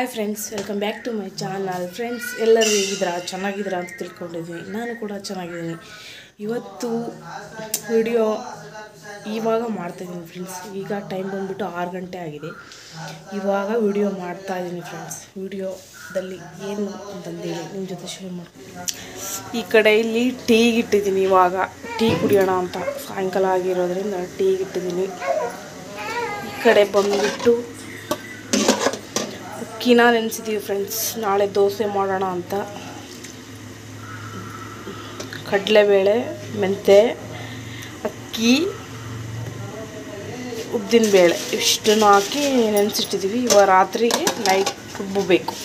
hi friends welcome back to my channel friends ಎಲ್ಲರೂ ಹೇಗಿದ್ದೀರಾ ಚೆನ್ನಾಗಿದ್ದೀರಾ ಅಂತ ತಿಳ್ಕೊಂಡಿದ್ದೀನಿ ನಾನು ಕೂಡ ಚೆನ್ನಾಗಿದ್ದೀನಿ ಇವತ್ತು ವಿಡಿಯೋ ಇವಾಗ ಮಾಡ್ತಾಯಿದ್ದೀನಿ ಫ್ರೆಂಡ್ಸ್ ಈಗ ಟೈಮ್ ಬಂದುಬಿಟ್ಟು ಆರು ಗಂಟೆ ಆಗಿದೆ ಇವಾಗ ವಿಡಿಯೋ ಮಾಡ್ತಾ ಇದ್ದೀನಿ ಫ್ರೆಂಡ್ಸ್ ವಿಡಿಯೋದಲ್ಲಿ ಏನು ಅಂತಂದೇಳಿ ನಿಮ್ಮ ಜೊತೆ ಶೇರ್ ಮಾಡ್ತೀನಿ ಈ ಕಡೆ ಇಲ್ಲಿ ಟೀಗೆ ಇಟ್ಟಿದ್ದೀನಿ ಇವಾಗ ಟೀ ಕುಡಿಯೋಣ ಅಂತ ಸಾಯಂಕಾಲ ಆಗಿರೋದ್ರಿಂದ ಟೀಗೆ ಇಟ್ಟಿದ್ದೀನಿ ಈ ಕಡೆ ಬಂದುಬಿಟ್ಟು ಅಕ್ಕಿನ ನೆನೆಸಿದ್ದೀವಿ ಫ್ರೆಂಡ್ಸ್ ನಾಳೆ ದೋಸೆ ಮಾಡೋಣ ಅಂತ ಕಡಲೆಬೇಳೆ ಮೆಂತೆ ಅಕ್ಕಿ ಉದ್ದಿನ ಬೇಳೆ ಇಷ್ಟನ್ನು ಹಾಕಿ ನೆನೆಸಿಟ್ಟಿದ್ದೀವಿ ಇವಾಗ ರಾತ್ರಿಗೆ ನೈಟ್ ರುಬ್ಬಬೇಕು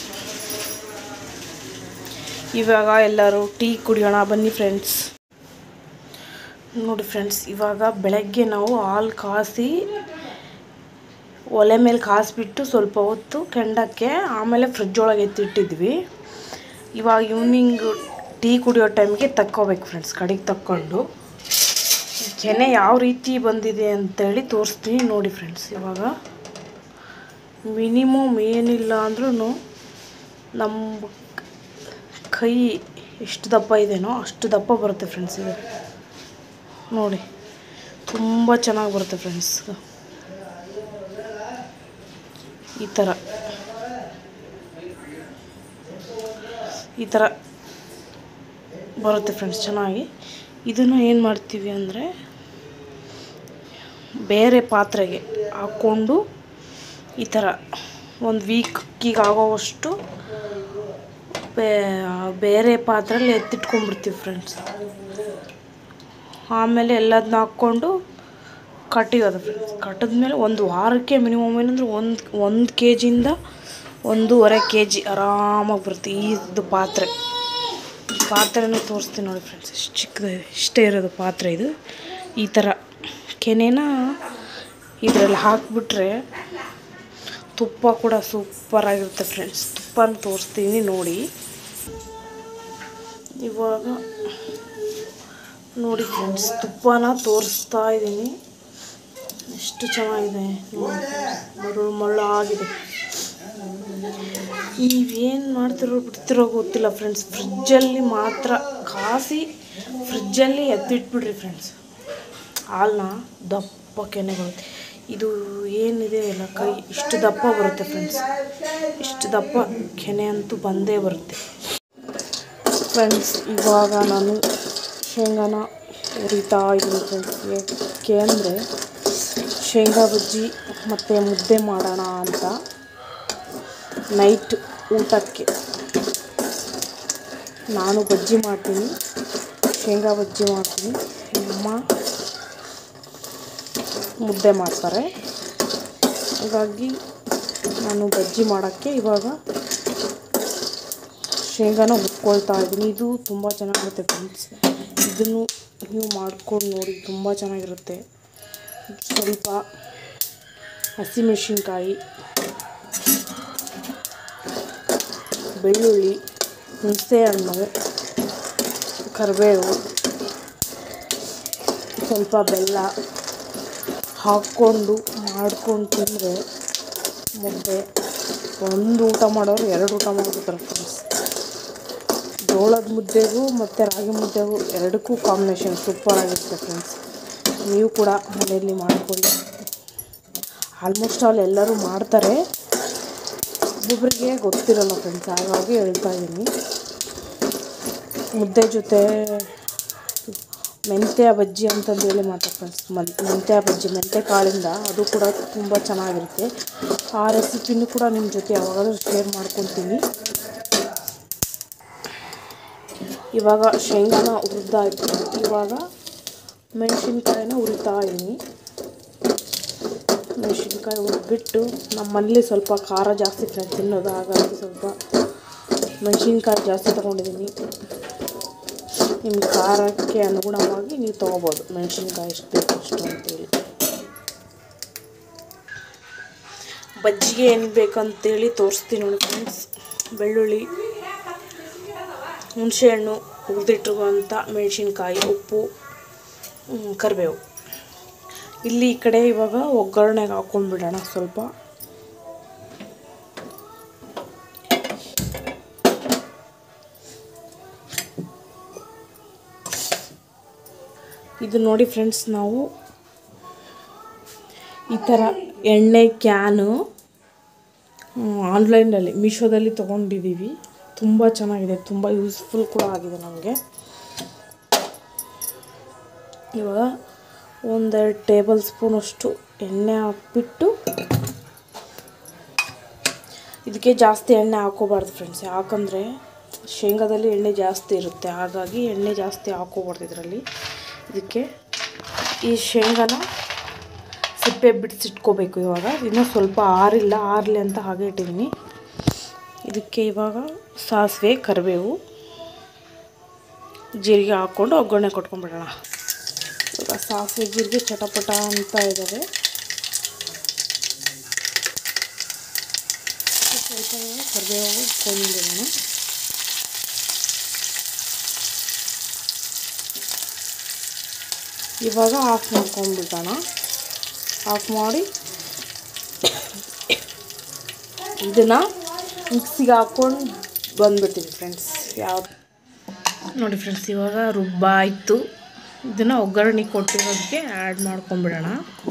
ಇವಾಗ ಎಲ್ಲರೂ ಟೀ ಕುಡಿಯೋಣ ಬನ್ನಿ ಫ್ರೆಂಡ್ಸ್ ನೋಡಿ ಫ್ರೆಂಡ್ಸ್ ಇವಾಗ ಬೆಳಗ್ಗೆ ನಾವು ಹಾಲು ಕಾಸಿ ಒಲೆ ಮೇಲೆ ಕಾಸಿಬಿಟ್ಟು ಸ್ವಲ್ಪ ಹೊತ್ತು ಕೆಂಡಕ್ಕೆ ಆಮೇಲೆ ಫ್ರಿಜ್ ಒಳಗೆ ಎತ್ತಿಟ್ಟಿದ್ವಿ ಇವಾಗ ಈವ್ನಿಂಗ್ ಟೀ ಕುಡಿಯೋ ಟೈಮ್ಗೆ ತಕ್ಕೋಬೇಕು ಫ್ರೆಂಡ್ಸ್ ಕಡೆಗೆ ತಕ್ಕೊಂಡು ಕೆನೆ ಯಾವ ರೀತಿ ಬಂದಿದೆ ಅಂತೇಳಿ ತೋರಿಸ್ತೀನಿ ನೋಡಿ ಫ್ರೆಂಡ್ಸ್ ಇವಾಗ ಮಿನಿಮಮ್ ಏನಿಲ್ಲ ಅಂದ್ರೂ ನಮ್ಮ ಕೈ ಎಷ್ಟು ದಪ್ಪ ಇದೆನೋ ಅಷ್ಟು ದಪ್ಪ ಬರುತ್ತೆ ಫ್ರೆಂಡ್ಸ್ ಇದು ನೋಡಿ ತುಂಬ ಚೆನ್ನಾಗಿ ಬರುತ್ತೆ ಫ್ರೆಂಡ್ಸ್ ಈ ಥರ ಈ ಥರ ಬರುತ್ತೆ ಫ್ರೆಂಡ್ಸ್ ಚೆನ್ನಾಗಿ ಇದನ್ನು ಏನು ಮಾಡ್ತೀವಿ ಅಂದರೆ ಬೇರೆ ಪಾತ್ರೆಗೆ ಹಾಕ್ಕೊಂಡು ಈ ಥರ ಒಂದು ವೀಕಿಗೆ ಆಗೋವಷ್ಟು ಬೇರೆ ಪಾತ್ರೆಯಲ್ಲಿ ಎತ್ತಿಟ್ಕೊಂಡ್ಬಿಡ್ತೀವಿ ಫ್ರೆಂಡ್ಸ್ ಆಮೇಲೆ ಎಲ್ಲದನ್ನ ಹಾಕ್ಕೊಂಡು ಕಟ್ಟಿಗೋದು ಫ್ರೆಂಡ್ಸ್ ಕಟ್ಟಿದ್ಮೇಲೆ ಒಂದು ವಾರಕ್ಕೆ ಮಿನಿಮಮ್ ಏನಂದ್ರೆ ಒಂದು ಒಂದು ಕೆ ಜಿಯಿಂದ ಒಂದೂವರೆ ಕೆ ಜಿ ಆರಾಮಾಗಿ ಬರುತ್ತೆ ಇದು ಪಾತ್ರೆ ಈ ಪಾತ್ರೆನೂ ತೋರಿಸ್ತೀನಿ ನೋಡಿ ಫ್ರೆಂಡ್ಸ್ ಎಷ್ಟು ಚಿಕ್ಕದಿದೆ ಇಷ್ಟೇ ಇರೋದು ಪಾತ್ರೆ ಇದು ಈ ಥರ ಕೆನೆನ ಇದರಲ್ಲಿ ಹಾಕಿಬಿಟ್ರೆ ತುಪ್ಪ ಕೂಡ ಸೂಪರಾಗಿರುತ್ತೆ ಫ್ರೆಂಡ್ಸ್ ತುಪ್ಪನ ತೋರಿಸ್ತೀನಿ ನೋಡಿ ಇವಾಗ ನೋಡಿ ಫ್ರೆಂಡ್ಸ್ ತುಪ್ಪನ ತೋರಿಸ್ತಾ ಇದ್ದೀನಿ ಎಷ್ಟು ಚೆನ್ನಾಗಿದೆ ಮರಳು ಮರಳು ಆಗಿದೆ ನೀವೇನು ಮಾಡ್ತಿರೋ ಬಿಡ್ತಿರೋ ಗೊತ್ತಿಲ್ಲ ಫ್ರೆಂಡ್ಸ್ ಫ್ರಿಜ್ಜಲ್ಲಿ ಮಾತ್ರ ಕಾಸಿ ಫ್ರಿಜ್ಜಲ್ಲಿ ಎತ್ತಿಟ್ಬಿಡ್ರಿ ಫ್ರೆಂಡ್ಸ್ ಹಾಲನ್ನ ದಪ್ಪ ಕೆನೆ ಬರುತ್ತೆ ಇದು ಏನಿದೆ ಅಲ್ಲ ಕೈ ಇಷ್ಟು ದಪ್ಪ ಬರುತ್ತೆ ಫ್ರೆಂಡ್ಸ್ ಇಷ್ಟು ದಪ್ಪ ಕೆನೆ ಅಂತೂ ಬಂದೇ ಬರುತ್ತೆ ಫ್ರೆಂಡ್ಸ್ ಇವಾಗ ನಾನು ಶೇಂಗಾನ ಹುರಿತಾ ಇದ್ದೀನಿ ಫ್ರೆಂಡ್ಸ್ ಯಾಕೆ ಅಂದರೆ ಶೇಂಗಾ ಬಜ್ಜಿ ಮತ್ತು ಮುದ್ದೆ ಮಾಡೋಣ ಅಂತ ನೈಟ್ ಊಟಕ್ಕೆ ನಾನು ಬಜ್ಜಿ ಮಾಡ್ತೀನಿ ಶೇಂಗಾ ಬಜ್ಜಿ ಮಾಡ್ತೀನಿ ನಮ್ಮ ಮುದ್ದೆ ಮಾಡ್ತಾರೆ ಹಾಗಾಗಿ ನಾನು ಬಜ್ಜಿ ಮಾಡೋಕ್ಕೆ ಇವಾಗ ಶೇಂಗಾನ ಹುರ್ಕೊಳ್ತಾ ಇದ್ದೀನಿ ಇದು ತುಂಬ ಚೆನ್ನಾಗಿರುತ್ತೆ ಫ್ರೆಂಡ್ಸ್ ಇದನ್ನು ನೀವು ಮಾಡ್ಕೊಂಡು ನೋಡಿ ತುಂಬ ಚೆನ್ನಾಗಿರುತ್ತೆ ಸ್ವಲ್ಪ ಹಸಿಮೆಣಸಿನ್ಕಾಯಿ ಬೆಳ್ಳುಳ್ಳಿ ಹುಣಸೆಹಣ್ಣು ಕರಿಬೇವು ಸ್ವಲ್ಪ ಬೆಲ್ಲ ಹಾಕ್ಕೊಂಡು ಮಾಡ್ಕೊಂಡು ತಿಂದರೆ ಮುದ್ದೆ ಒಂದು ಊಟ ಮಾಡೋರು ಎರಡು ಊಟ ಮಾಡ್ಬಿಡ್ತಾರೆ ಫ್ರೆಂಡ್ಸ್ ಜೋಳದ ಮುದ್ದೆಗೂ ಮತ್ತು ರಾಗಿ ಮುದ್ದೆಗೂ ಎರಡಕ್ಕೂ ಕಾಂಬಿನೇಷನ್ ಸೂಪರಾಗಿರುತ್ತೆ ಫ್ರೆಂಡ್ಸ್ ನೀವು ಕೂಡ ಮನೆಯಲ್ಲಿ ಮಾಡಿಕೊಳ್ಳಿ ಆಲ್ಮೋಸ್ಟ್ ಆಲ್ ಎಲ್ಲರೂ ಮಾಡ್ತಾರೆ ಒಬ್ಬೊಬ್ಬರಿಗೆ ಗೊತ್ತಿರೋಲ್ಲ ಫ್ರೆಂಡ್ಸ್ ಹಾಗಾಗಿ ಹೇಳ್ತಾ ಇದ್ದೀನಿ ಮುದ್ದೆ ಜೊತೆ ಮೆಂತ್ಯ ಬಜ್ಜಿ ಅಂತಂದೇಳಿ ಮಾಡ್ತಾರೆ ಫ್ರೆಂಡ್ಸ್ ಮನ್ ಮೆಂತ್ಯ ಬಜ್ಜಿ ಮೆಂತ್ಯ ಕಾಳಿಂದ ಅದು ಕೂಡ ತುಂಬ ಚೆನ್ನಾಗಿರುತ್ತೆ ಆ ರೆಸಿಪಿನೂ ಕೂಡ ನಿಮ್ಮ ಜೊತೆ ಯಾವಾಗಾದ್ರೂ ಶೇರ್ ಮಾಡ್ಕೊತೀನಿ ಇವಾಗ ಶೇಂಗಾನ ಹುರಿದಾಯ್ತು ಇವಾಗ ಮೆಣಸಿನ್ಕಾಯಿನ ಹುರಿತಾ ಇದ್ದೀನಿ ಮೆಣಸಿನ್ಕಾಯಿ ಹುರಿದ್ಬಿಟ್ಟು ನಮ್ಮ ಮನೇಲಿ ಸ್ವಲ್ಪ ಖಾರ ಜಾಸ್ತಿ ಫ್ರೆಂಡ್ಸ್ ತಿನ್ನೋದು ಹಾಗಾಗಿ ಸ್ವಲ್ಪ ಮೆಣಸಿನ್ಕಾಯಿ ಜಾಸ್ತಿ ತೊಗೊಂಡಿದ್ದೀನಿ ನಿಮ್ಮ ಖಾರಕ್ಕೆ ಅನುಗುಣವಾಗಿ ನೀವು ತೊಗೋಬೋದು ಮೆಣಸಿನ್ಕಾಯಿ ಎಷ್ಟು ಬೇಕು ಅಷ್ಟು ಅಂತೇಳಿ ಬಜ್ಜಿಗೆ ಏನು ಬೇಕಂತೇಳಿ ತೋರಿಸ್ತೀನಿ ನೋಡಿ ಫ್ರೆಂಡ್ಸ್ ಬೆಳ್ಳುಳ್ಳಿ ಹುಣಸೆಹಣ್ಣು ಹುರಿದಿಟ್ಟಿರುವಂಥ ಮೆಣಸಿನ್ಕಾಯಿ ಉಪ್ಪು ಕರಿಬೇವು ಇಲ್ಲಿ ಈ ಕಡೆ ಇವಾಗ ಒಗ್ಗರಣೆಗೆ ಹಾಕ್ಕೊಂಡ್ಬಿಡೋಣ ಸ್ವಲ್ಪ ಇದು ನೋಡಿ ಫ್ರೆಂಡ್ಸ್ ನಾವು ಈ ಥರ ಎಣ್ಣೆ ಕ್ಯಾನು ಆನ್ಲೈನಲ್ಲಿ ಮೀಶೋದಲ್ಲಿ ತೊಗೊಂಡಿದ್ದೀವಿ ತುಂಬ ಚೆನ್ನಾಗಿದೆ ತುಂಬ ಯೂಸ್ಫುಲ್ ಕೂಡ ಆಗಿದೆ ನಮಗೆ ಇವಾಗ ಒಂದೆರಡು ಟೇಬಲ್ ಸ್ಪೂನಷ್ಟು ಎಣ್ಣೆ ಹಾಕ್ಬಿಟ್ಟು ಇದಕ್ಕೆ ಜಾಸ್ತಿ ಎಣ್ಣೆ ಹಾಕೋಬಾರ್ದು ಫ್ರೆಂಡ್ಸ್ ಯಾಕಂದರೆ ಶೇಂಗಾದಲ್ಲಿ ಎಣ್ಣೆ ಜಾಸ್ತಿ ಇರುತ್ತೆ ಹಾಗಾಗಿ ಎಣ್ಣೆ ಜಾಸ್ತಿ ಹಾಕೋಬಾರ್ದು ಇದರಲ್ಲಿ ಇದಕ್ಕೆ ಈ ಶೇಂಗಾನ ಸಿಪ್ಪೆ ಬಿಡಿಸಿಟ್ಕೋಬೇಕು ಇವಾಗ ಇನ್ನೂ ಸ್ವಲ್ಪ ಆರಿಲ್ಲ ಆರಲಿ ಅಂತ ಹಾಗೆ ಇಟ್ಟಿದ್ದೀನಿ ಇದಕ್ಕೆ ಇವಾಗ ಸಾಸಿವೆ ಕರಿಬೇವು ಜೀರಿಗೆ ಹಾಕ್ಕೊಂಡು ಒಗ್ಗರಣೆ ಕೊಟ್ಕೊಂಡ್ಬಿಡೋಣ ಇವಾಗ ಸಾಸಿವೆ ಜೀರಿಗೆ ಚಟಪಟ ಅಂತ ಇದ್ದಾವೆ ಸ್ವಲ್ಪ ಕರಿಬೇವು ಕೊಂಡ್ಬಿಡೋಣ ಇವಾಗ ಆಫ್ ಮಾಡ್ಕೊಂಡ್ಬಿಡೋಣ ಆಫ್ ಮಾಡಿ ಇದನ್ನು ಮಿಕ್ಸಿಗೆ ಹಾಕ್ಕೊಂಡು ಬಂದ್ಬಿಡ್ತೀನಿ ಫ್ರೆಂಡ್ಸ್ ಯಾವ ನೋಡಿ ಫ್ರೆಂಡ್ಸ್ ಇವಾಗ ರುಬ್ಬಾಯಿತು ಇದನ್ನು ಒಗ್ಗರಣೆ ಕೊಟ್ಟಿರೋದಕ್ಕೆ ಆ್ಯಡ್ ಮಾಡ್ಕೊಂಬಿಡೋಣ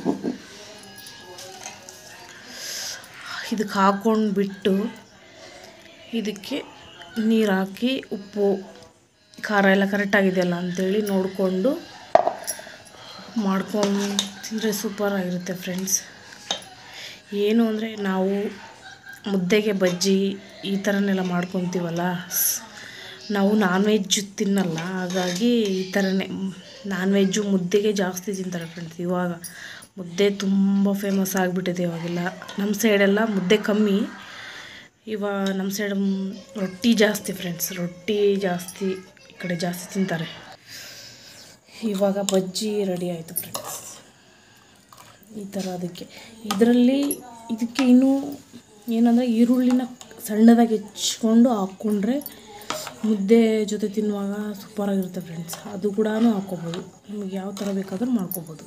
ಇದಕ್ಕೆ ಹಾಕ್ಕೊಂಡು ಬಿಟ್ಟು ಇದಕ್ಕೆ ನೀರು ಹಾಕಿ ಉಪ್ಪು ಖಾರ ಎಲ್ಲ ಕರೆಕ್ಟಾಗಿದೆಯಲ್ಲ ಅಂಥೇಳಿ ನೋಡಿಕೊಂಡು ಮಾಡ್ಕೊಂಡು ತಿಂದರೆ ಸೂಪರಾಗಿರುತ್ತೆ ಫ್ರೆಂಡ್ಸ್ ಏನು ಅಂದರೆ ನಾವು ಮುದ್ದೆಗೆ ಬಜ್ಜಿ ಈ ಥರನೆಲ್ಲ ಮಾಡ್ಕೊತೀವಲ್ಲ ಸ್- ನಾವು ನಾನ್ ವೆಜ್ಜು ತಿನ್ನಲ್ಲ ಹಾಗಾಗಿ ಈ ಥರನೇ ನಾನ್ ವೆಜ್ಜು ಮುದ್ದೆಗೆ ಜಾಸ್ತಿ ತಿಂತಾರೆ ಫ್ರೆಂಡ್ಸ್ ಇವಾಗ ಮುದ್ದೆ ತುಂಬ ಫೇಮಸ್ ಆಗಿಬಿಟ್ಟಿದೆ ಇವಾಗೆಲ್ಲ ನಮ್ಮ ಸೈಡೆಲ್ಲ ಮುದ್ದೆ ಕಮ್ಮಿ ಇವಾಗ ನಮ್ಮ ಸೈಡ್ ರೊಟ್ಟಿ ಜಾಸ್ತಿ ಫ್ರೆಂಡ್ಸ್ ರೊಟ್ಟಿ ಜಾಸ್ತಿ ಈ ಕಡೆ ಜಾಸ್ತಿ ತಿಂತಾರೆ ಇವಾಗ ಬಜ್ಜಿ ರೆಡಿ ಆಯಿತು ಫ್ರೆಂಡ್ಸ್ ಈ ಥರ ಅದಕ್ಕೆ ಇದರಲ್ಲಿ ಇದಕ್ಕೆ ಇನ್ನೂ ಏನಂದರೆ ಈರುಳ್ಳಿನ ಸಣ್ಣದಾಗಿ ಹೆಚ್ಕೊಂಡು ಹಾಕ್ಕೊಂಡ್ರೆ ಮುದ್ದೆ ಜೊತೆ ತಿನ್ನುವಾಗ ಸೂಪರಾಗಿರುತ್ತೆ ಫ್ರೆಂಡ್ಸ್ ಅದು ಕೂಡ ಹಾಕ್ಕೋಬೋದು ನಿಮಗೆ ಯಾವ ಥರ ಬೇಕಾದರೂ ಮಾಡ್ಕೋಬೋದು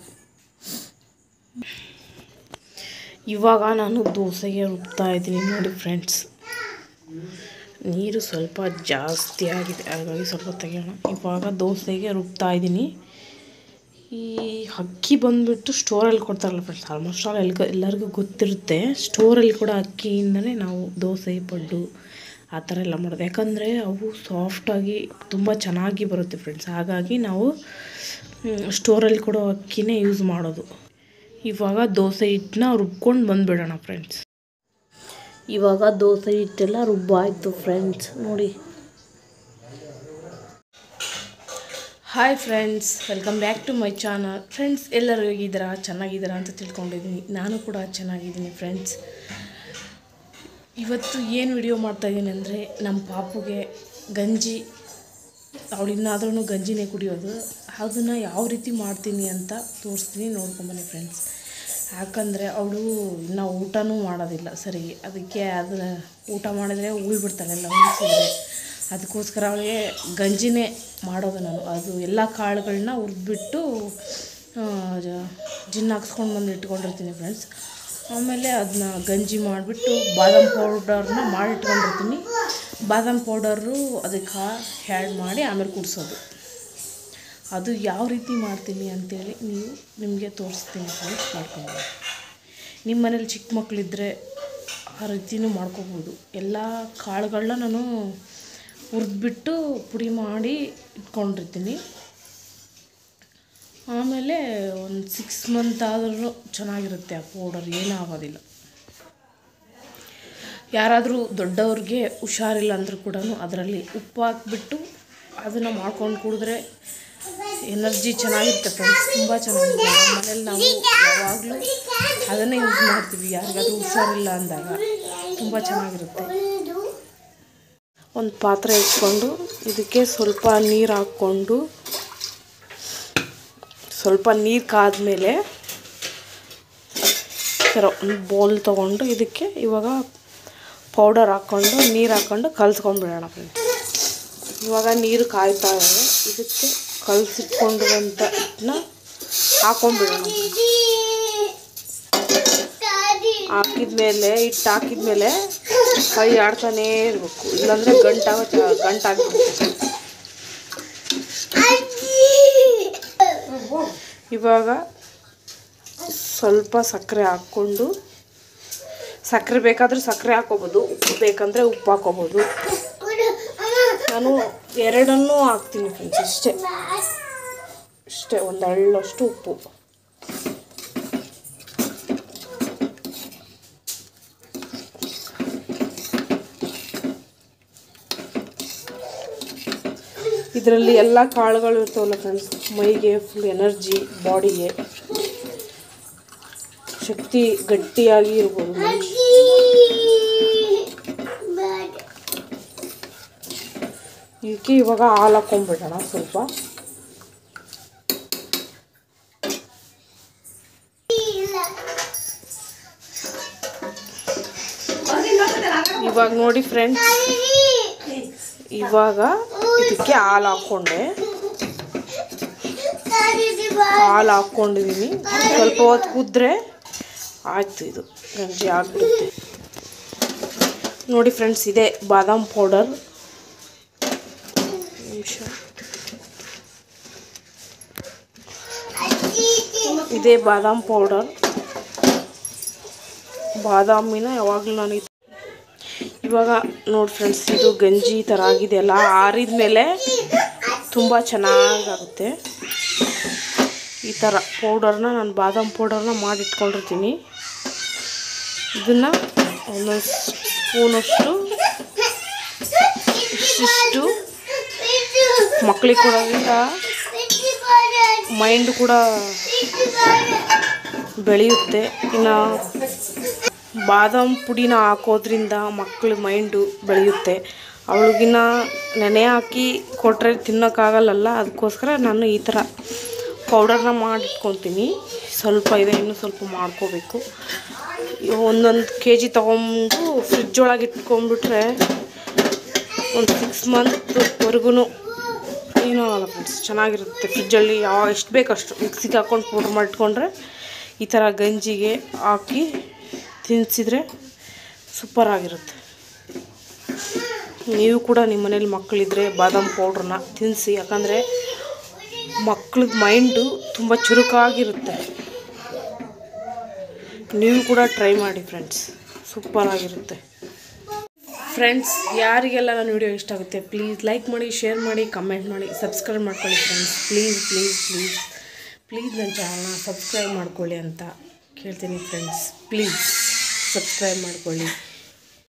ಇವಾಗ ನಾನು ದೋಸೆಗೆ ರುಬ್ತಾ ಇದ್ದೀನಿ ನೋಡಿ ಫ್ರೆಂಡ್ಸ್ ನೀರು ಸ್ವಲ್ಪ ಜಾಸ್ತಿ ಆಗಿದೆ ಹಾಗಾಗಿ ಸ್ವಲ್ಪ ತೆಗೆಯೋಣ ಇವಾಗ ದೋಸೆಗೆ ರುಬ್ತಾ ಇದ್ದೀನಿ ಈ ಅಕ್ಕಿ ಬಂದುಬಿಟ್ಟು ಸ್ಟೋರಲ್ಲಿ ಕೊಡ್ತಾರಲ್ಲ ಫ್ರೆಂಡ್ಸ್ ಆಲ್ಮೋಸ್ಟ್ ಆಲ್ ಎಲ್ಗ ಎಲ್ಲರಿಗೂ ಗೊತ್ತಿರುತ್ತೆ ಸ್ಟೋರಲ್ಲಿ ಕೂಡ ಅಕ್ಕಿಯಿಂದನೇ ನಾವು ದೋಸೆ ಪಡ್ಡು ಆ ಥರ ಎಲ್ಲ ಮಾಡೋದು ಯಾಕಂದರೆ ಅವು ಸಾಫ್ಟಾಗಿ ತುಂಬ ಚೆನ್ನಾಗಿ ಬರುತ್ತೆ ಫ್ರೆಂಡ್ಸ್ ಹಾಗಾಗಿ ನಾವು ಸ್ಟೋರಲ್ಲಿ ಕೊಡೋ ಅಕ್ಕಿನೇ ಯೂಸ್ ಮಾಡೋದು ಇವಾಗ ದೋಸೆ ಹಿಟ್ಟನ್ನ ರುಬ್ಕೊಂಡು ಬಂದುಬಿಡೋಣ ಫ್ರೆಂಡ್ಸ್ ಇವಾಗ ದೋಸೆ ಹಿಟ್ಟೆಲ್ಲ ರುಬ್ಬಾಯಿತು ಫ್ರೆಂಡ್ಸ್ ನೋಡಿ hi friends welcome back to my channel friends ಎಲ್ಲರೂ ಹೇಗಿದ್ದೀರಾ ಚೆನ್ನಾಗಿದ್ದೀರಾ ಅಂತ ತಿಳ್ಕೊಂಡಿದ್ದೀನಿ ನಾನು ಕೂಡ ಚೆನ್ನಾಗಿದ್ದೀನಿ ಫ್ರೆಂಡ್ಸ್ ಇವತ್ತು ಏನು ವಿಡಿಯೋ ಮಾಡ್ತಾಯಿದ್ದೀನಿ ಅಂದರೆ ನಮ್ಮ ಪಾಪುಗೆ ಗಂಜಿ ಅವಳಿನ್ನಾದ್ರೂ ಗಂಜಿನೇ ಕುಡಿಯೋದು ಅದನ್ನು ಯಾವ ರೀತಿ ಮಾಡ್ತೀನಿ ಅಂತ ತೋರಿಸ್ತೀನಿ ನೋಡ್ಕೊಂಬನ್ನಿ ಫ್ರೆಂಡ್ಸ್ ಯಾಕಂದರೆ ಅವಳು ಇನ್ನೂ ಊಟನೂ ಮಾಡೋದಿಲ್ಲ ಸರಿ ಅದಕ್ಕೆ ಅದನ್ನ ಊಟ ಮಾಡಿದ್ರೆ ಉಳ್ಬಿಡ್ತಾಳೆ ಎಲ್ಲ ಉಳಿಸಿದ್ರೆ ಅದಕ್ಕೋಸ್ಕರ ಅವಳಿಗೆ ಗಂಜಿನೇ ಮಾಡೋದು ನಾನು ಅದು ಎಲ್ಲ ಕಾಳುಗಳನ್ನ ಹುರಿದ್ಬಿಟ್ಟು ಜಿನ್ನ ಹಾಕ್ಸ್ಕೊಂಡು ಬಂದು ಇಟ್ಕೊಂಡಿರ್ತೀನಿ ಫ್ರೆಂಡ್ಸ್ ಆಮೇಲೆ ಅದನ್ನ ಗಂಜಿ ಮಾಡಿಬಿಟ್ಟು ಬಾದಾಮ್ ಪೌಡರ್ನ ಮಾಡಿ ಇಟ್ಕೊಂಡಿರ್ತೀನಿ ಬಾದಾಮ್ ಪೌಡರು ಅದಕ್ಕೆ ಆ್ಯಡ್ ಮಾಡಿ ಆಮೇಲೆ ಕುಡಿಸೋದು ಅದು ಯಾವ ರೀತಿ ಮಾಡ್ತೀನಿ ಅಂತೇಳಿ ನೀವು ನಿಮಗೆ ತೋರಿಸ್ತೀನಿ ಫ್ರೆಂಡ್ಸ್ ಮಾಡ್ಕೊಂಡು ನಿಮ್ಮ ಮನೇಲಿ ಚಿಕ್ಕ ಮಕ್ಕಳಿದ್ರೆ ಆ ರೀತಿನೂ ಮಾಡ್ಕೋಬೋದು ಎಲ್ಲ ಕಾಳುಗಳನ್ನ ನಾನು ಹುರಿದ್ಬಿಟ್ಟು ಪುಡಿ ಮಾಡಿ ಇಟ್ಕೊಂಡಿರ್ತೀನಿ ಆಮೇಲೆ ಒಂದು ಸಿಕ್ಸ್ ಮಂತ್ ಆದ್ರೂ ಚೆನ್ನಾಗಿರುತ್ತೆ ಆ ಪೌಡರ್ ಏನೂ ಆಗೋದಿಲ್ಲ ಯಾರಾದರೂ ದೊಡ್ಡವ್ರಿಗೆ ಹುಷಾರಿಲ್ಲ ಅಂದರೂ ಕೂಡ ಅದರಲ್ಲಿ ಉಪ್ಪು ಹಾಕ್ಬಿಟ್ಟು ಅದನ್ನು ಮಾಡ್ಕೊಂಡು ಕುಡಿದ್ರೆ ಎನರ್ಜಿ ಚೆನ್ನಾಗಿರುತ್ತೆ ಫ್ರೆಂಡ್ಸ್ ತುಂಬ ಚೆನ್ನಾಗಿರುತ್ತೆ ನಮ್ಮ ಮನೇಲಿ ನಾವು ಯಾವಾಗಲೂ ಅದನ್ನೇ ಯೂಸ್ ಮಾಡ್ತೀವಿ ಯಾರಿಗಾದ್ರೂ ಹುಷಾರಿಲ್ಲ ಅಂದಾಗ ತುಂಬ ಚೆನ್ನಾಗಿರುತ್ತೆ ಒಂದು ಪಾತ್ರೆ ಇಟ್ಕೊಂಡು ಇದಕ್ಕೆ ಸ್ವಲ್ಪ ನೀರು ಹಾಕ್ಕೊಂಡು ಸ್ವಲ್ಪ ನೀರು ಕಾದ್ಮೇಲೆ ಈ ಥರ ಒಂದು ಬೌಲ್ ತೊಗೊಂಡು ಇದಕ್ಕೆ ಇವಾಗ ಪೌಡರ್ ಹಾಕ್ಕೊಂಡು ನೀರು ಹಾಕ್ಕೊಂಡು ಕಲ್ಸ್ಕೊಂಡ್ಬಿಡೋಣ ಫ್ರೆಂಡ್ಸ್ ಇವಾಗ ನೀರು ಕಾಯ್ತಾ ಇದೆ ಇದಕ್ಕೆ ಕಲಸಿಟ್ಕೊಂಡಿರೋಂಥ ಹಿಟ್ಟನ್ನ ಹಾಕೊಂಡ್ಬಿಡೋಣ ಹಾಕಿದ್ಮೇಲೆ ಹಿಟ್ಟು ಹಾಕಿದ್ಮೇಲೆ ಕೈ ಆಡ್ತಾನೇ ಇರಬೇಕು ಇಲ್ಲಾಂದರೆ ಗಂಟಾಗ ಗಂಟಾಗ್ಬಿಡುತ್ತೆ ಇವಾಗ ಸ್ವಲ್ಪ ಸಕ್ಕರೆ ಹಾಕ್ಕೊಂಡು ಸಕ್ಕರೆ ಬೇಕಾದರೆ ಸಕ್ಕರೆ ಹಾಕೋಬೋದು ಉಪ್ಪು ಬೇಕಂದರೆ ಉಪ್ಪು ಹಾಕೋಬೋದು ನಾನು ಎರಡನ್ನೂ ಹಾಕ್ತೀನಿ ಫ್ರೆಂಡ್ಸ್ ಇಷ್ಟೇ ಇಷ್ಟೇ ಒಂದು ಹಳ್ಳಷ್ಟು ಉಪ್ಪು ಇದರಲ್ಲಿ ಎಲ್ಲ ಕಾಳುಗಳು ಇರ್ತಾವಲ್ಲ ಫ್ರೆಂಡ್ಸ್ ಮೈಗೆ ಫುಲ್ ಎನರ್ಜಿ ಬಾಡಿಗೆ ಶಕ್ತಿ ಗಟ್ಟಿಯಾಗಿ ಇರ್ಬೋದು ಮನುಷ್ಯ ಇದಕ್ಕೆ ಇವಾಗ ಹಾಲು ಹಾಕೊಂಡ್ಬಿಡೋಣ ಸ್ವಲ್ಪ ಇವಾಗ ನೋಡಿ ಫ್ರೆಂಡ್ಸ್ ಇವಾಗ ಇದಕ್ಕೆ ಹಾಲು ಹಾಕ್ಕೊಂಡೆ ಹಾಲು ಹಾಕ್ಕೊಂಡಿದ್ದೀನಿ ಸ್ವಲ್ಪ ಹೊತ್ತು ಕುದ್ರೆ ಆಯ್ತು ಇದು ಗಂಜಿ ಆಗಿಬಿಡುತ್ತೆ ನೋಡಿ ಫ್ರೆಂಡ್ಸ್ ಇದೆ ಬಾದಾಮ್ ಪೌಡರ್ ನಿಮಿಷ ಇದೇ ಬಾದಾಮ್ ಪೌಡರ್ ಬಾದಾಮಿನ ಯಾವಾಗಲೂ ನಾನು ಇದ್- ಇವಾಗ ನೋಡಿ ಫ್ರೆಂಡ್ಸ್ ಇದು ಗಂಜಿ ಥರ ಆಗಿದೆಯಲ್ಲ ಆರಿದ ಮೇಲೆ ತುಂಬ ಚೆನ್ನಾಗಾಗುತ್ತೆ ಈ ಥರ ಪೌಡರ್ನ ನಾನು ಬಾದಾಮ್ ಪೌಡರ್ನ ಮಾಡಿಟ್ಕೊಂಡಿರ್ತೀನಿ ಇದನ್ನು ಒಂದೊಂದು ಸ್ಪೂನಷ್ಟು ಇಷ್ಟಿಷ್ಟು ಮಕ್ಕಳಿಗೆ ಕೊಡೋದ್ರಿಂದ ಮೈಂಡ್ ಕೂಡ ಬೆಳೆಯುತ್ತೆ ಇನ್ನು ಬಾದಾಮ್ ಪುಡಿನ ಹಾಕೋದ್ರಿಂದ ಮಕ್ಕಳ ಮೈಂಡು ಬೆಳೆಯುತ್ತೆ ಅವಳಿಗಿನ್ನ ನೆನೆ ಹಾಕಿ ಕೊಟ್ಟರೆ ತಿನ್ನೋಕ್ಕಾಗಲ್ಲಲ್ಲ ಅದಕ್ಕೋಸ್ಕರ ನಾನು ಈ ಥರ ಪೌಡರ್ನ ಮಾಡಿಟ್ಕೊತೀನಿ ಸ್ವಲ್ಪ ಇದೆ ಇನ್ನೂ ಸ್ವಲ್ಪ ಮಾಡ್ಕೋಬೇಕು ಒಂದೊಂದು ಕೆ ಜಿ ತೊಗೊಂಡು ಫ್ರಿಜ್ ಒಳಗೆ ಇಟ್ಕೊಂಡ್ಬಿಟ್ರೆ ಒಂದು ಸಿಕ್ಸ್ ಮಂತ್ವರೆಗೂ ಏನೂ ಆಗಲ್ಲ ಫ್ರೆಂಡ್ಸ್ ಚೆನ್ನಾಗಿರುತ್ತೆ ಫ್ರಿಜ್ಜಲ್ಲಿ ಯಾವ ಎಷ್ಟು ಬೇಕಷ್ಟು ಮಿಕ್ಸಿಗೆ ಹಾಕ್ಕೊಂಡು ಪೌಡ್ರ್ ಮಾಡಿಟ್ಕೊಂಡ್ರೆ ಈ ಥರ ಗಂಜಿಗೆ ಹಾಕಿ ತಿನ್ನಿಸಿದ್ರೆ ಸೂಪರಾಗಿರುತ್ತೆ ನೀವು ಕೂಡ ನಿಮ್ಮ ಮನೇಲಿ ಮಕ್ಕಳಿದ್ರೆ ಬಾದಾಮ್ ಪೌಡ್ರನ್ನ ತಿನ್ನಿಸಿ ಯಾಕಂದರೆ ಮಕ್ಳಿಗೆ ಮೈಂಡು ತುಂಬ ಚುರುಕಾಗಿರುತ್ತೆ ನೀವು ಕೂಡ ಟ್ರೈ ಮಾಡಿ ಫ್ರೆಂಡ್ಸ್ ಸೂಪರಾಗಿರುತ್ತೆ ಫ್ರೆಂಡ್ಸ್ ಯಾರಿಗೆಲ್ಲ ನನ್ನ ವಿಡಿಯೋ ಇಷ್ಟ ಆಗುತ್ತೆ ಪ್ಲೀಸ್ ಲೈಕ್ ಮಾಡಿ ಶೇರ್ ಮಾಡಿ ಕಮೆಂಟ್ ಮಾಡಿ ಸಬ್ಸ್ಕ್ರೈಬ್ ಮಾಡ್ಕೊಳ್ಳಿ friends please please please please ನನ್ನ ಚಾನಲ್ನ ಸಬ್ಸ್ಕ್ರೈಬ್ ಮಾಡ್ಕೊಳ್ಳಿ ಅಂತ ಕೇಳ್ತೀನಿ ಫ್ರೆಂಡ್ಸ್ ಪ್ಲೀಸ್ ಸಬ್ಸ್ಕ್ರೈಬ್ ಮಾಡ್ಕೊಳ್ಳಿ